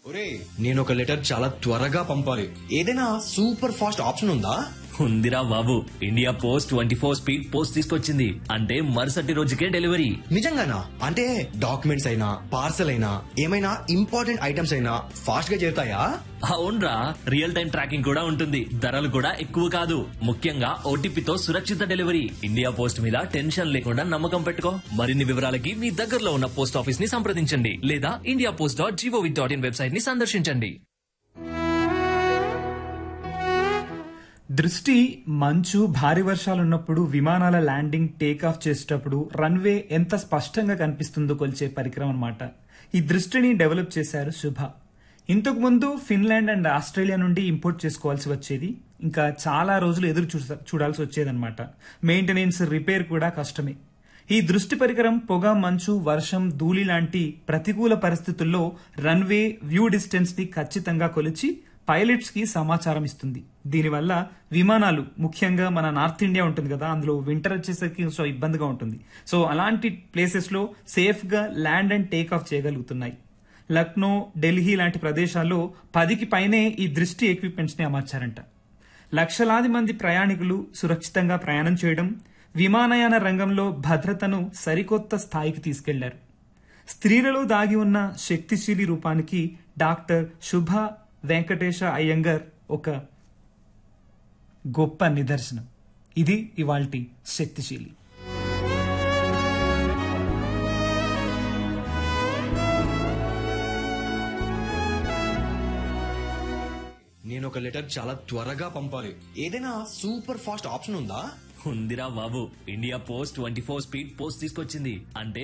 ఒరే నేను ఒక లెటర్ చాలా త్వరగా పంపాలి ఏదైనా సూపర్ ఫాస్ట్ ఆప్షన్ ఉందా ఉందిరా బాబు India post twenty four speed post తీసుకొచ్చింది అంటే మరుసటి రోజుకే డెలివరీ నిజంగానా అంటే డాక్యుమెంట్స్ అయినా పార్సల్ అయినా ఏమైనా ఇంపార్టెంట్ ఐటమ్స్ అయినా ఫాస్ట్ గా చేరుతాయా అవునరా రియల్ టైం ట్రాకింగ్ కూడా ఉంటుంది ధరలు కూడా ఎక్కువ కాదు ముఖ్యంగా ఓటీపీతో సురక్షిత డెలివరీ ఇండియా పోస్ట్ మీద టెన్షన్ లేకుండా నమ్మకం పెట్టుకో మరిన్ని వివరాలకి మీ దగ్గరలో ఉన్న పోస్ట్ ఆఫీస్ ని సంప్రదించండి లేదా India post dot gov dot in website ని సందర్శించండి దృష్టి మంచు భారీ వర్షాలు ఉన్నప్పుడు విమానాల ల్యాండింగ్ టేక్ ఆఫ్ చేసేటప్పుడు రన్వే ఎంత స్పష్టంగా కనిపిస్తుందో కొలిచే పరికరం అన్నమాట ఈ దృష్టిని డెవలప్ చేశారు శుభ ఇంతకు ముందు ఫిన్లాండ్ అండ్ ఆస్ట్రేలియా నుండి ఇంపోర్ట్ చేసుకోవాల్సి వచ్చేది ఇంకా చాలా రోజులు ఎదురు చూస- చూడాల్సి వచ్చేదన్నమాట మెయింటెనెన్స్ రిపేర్ కూడా కష్టమే ఈ దృష్టి పరికరం పొగ మంచు వర్షం ధూళి లాంటి ప్రతికూల పరిస్థితుల్లో రన్వే వ్యూ డిస్టెన్స్ ని ఖచ్చితంగా కొలిచి పైలట్స్ కి సమాచారం ఇస్తుంది దీనివల్ల విమానాలు ముఖ్యంగా మన నార్త్ ఇండియా ఉంటుంది కదా అందులో వింటర్ వచ్చేసరికి సో ఇబ్బందిగా ఉంటుంది సో అలాంటి ప్లేసెస్ లో సేఫ్ గా ల్యాండ్ అండ్ టేక్ ఆఫ్ చేయగలుగుతున్నాయి లక్నో ఢిల్లీ లాంటి ప్రదేశాల్లో పదికి పైనే ఈ దృష్టి ఎక్విప్మెంట్స్ ని అమర్చారంట లక్షలాది మంది ప్రయాణికులు సురక్షితంగా ప్రయాణం చేయడం విమానయాన రంగంలో భద్రతను సరికొత్త స్థాయికి తీసుకెళ్లారు స్త్రీలలో దాగి ఉన్న శక్తిశీలి రూపానికి డాక్టర్ శుభ వెంకటేశ అయ్యంగర్ ఒక గొప్ప నిదర్శనం ఇది ఇవాల్టి శక్తిశీలి నేను ఒక లెటర్ చాలా త్వరగా పంపాలి ఏదైనా సూపర్ ఫాస్ట్ ఆప్షన్ ఉందా ఉందిరా బాబు India post twenty four speed post తీసుకొచ్చింది అంటే